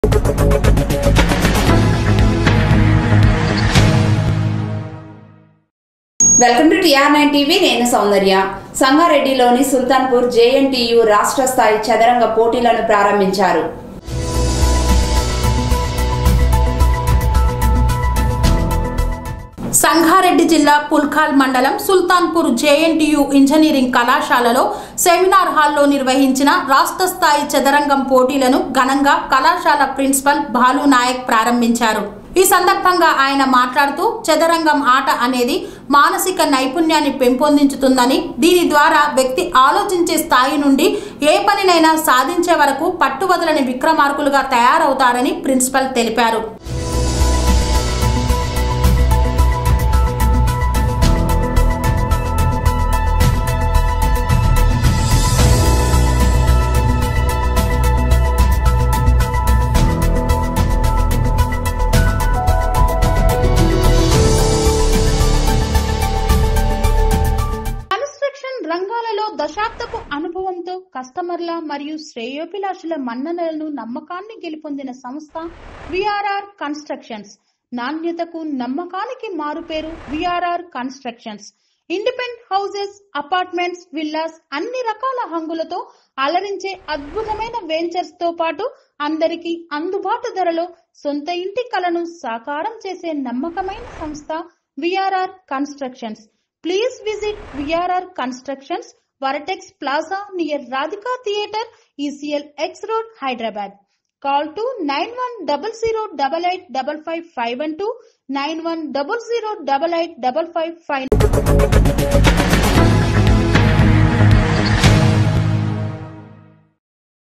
Welcome to TR nine TV నేను Soundarya సంగారెడ్డిలోని Sultanpur JNTU రాష్ట్ర స్థాయి చదరంగ పోటీలను ప్రారంభించారు సంగారెడ్డి జిల్లా పుల్కాల్ మండలం సుల్తాన్పూర్ జేఎన్టీయు ఇంజనీరింగ్ కళాశాలలో సెమినార్ హాల్లో నిర్వహించిన రాష్ట్ర స్థాయి చదరంగం పోటీలను ఘనంగా కళాశాల ప్రిన్సిపల్ భాలు నాయక్ ప్రారంభించారు ఈ సందర్భంగా ఆయన మాట్లాడుతూ చదరంగం ఆట అనేది మానసిక నైపుణ్యాన్ని పెంపొందించుతుందని దీని ద్వారా వ్యక్తి ఆలోచించే స్థాయి నుండి ఏ పనినైనా సాధించే వరకు పట్టువదలని విక్రమార్కులుగా తయారవుతారని ప్రిన్సిపల్ తెలిపారు కన్స్ట్రక్షన్ రంగాలలో దశాబ్దపు అనుభవంతో కస్టమర్ల మరియు శ్రేయోభిలాషుల మన్ననలను నమ్మకాన్ని గెలుపొందిన సంస్థ విఆర్ఆర్ కన్స్ట్రక్షన్స్ నాణ్యతకు నమ్మకానికి మారుపేరు VRR constructions independent houses apartments villas అన్ని రకాల హంగులతో అలరించే అద్భుతమైన వెంచర్స్ తో పాటు అందరికీ అందుబాటు ధరలో సొంత ఇంటి కలను సాకారం చేసే నమ్మకమైన సంస్థ VRR constructions Please visit VRR Constructions, Varatex Plaza near Radhika Theatre, ECL X Road, Hyderabad. Call to 9100885551 91008855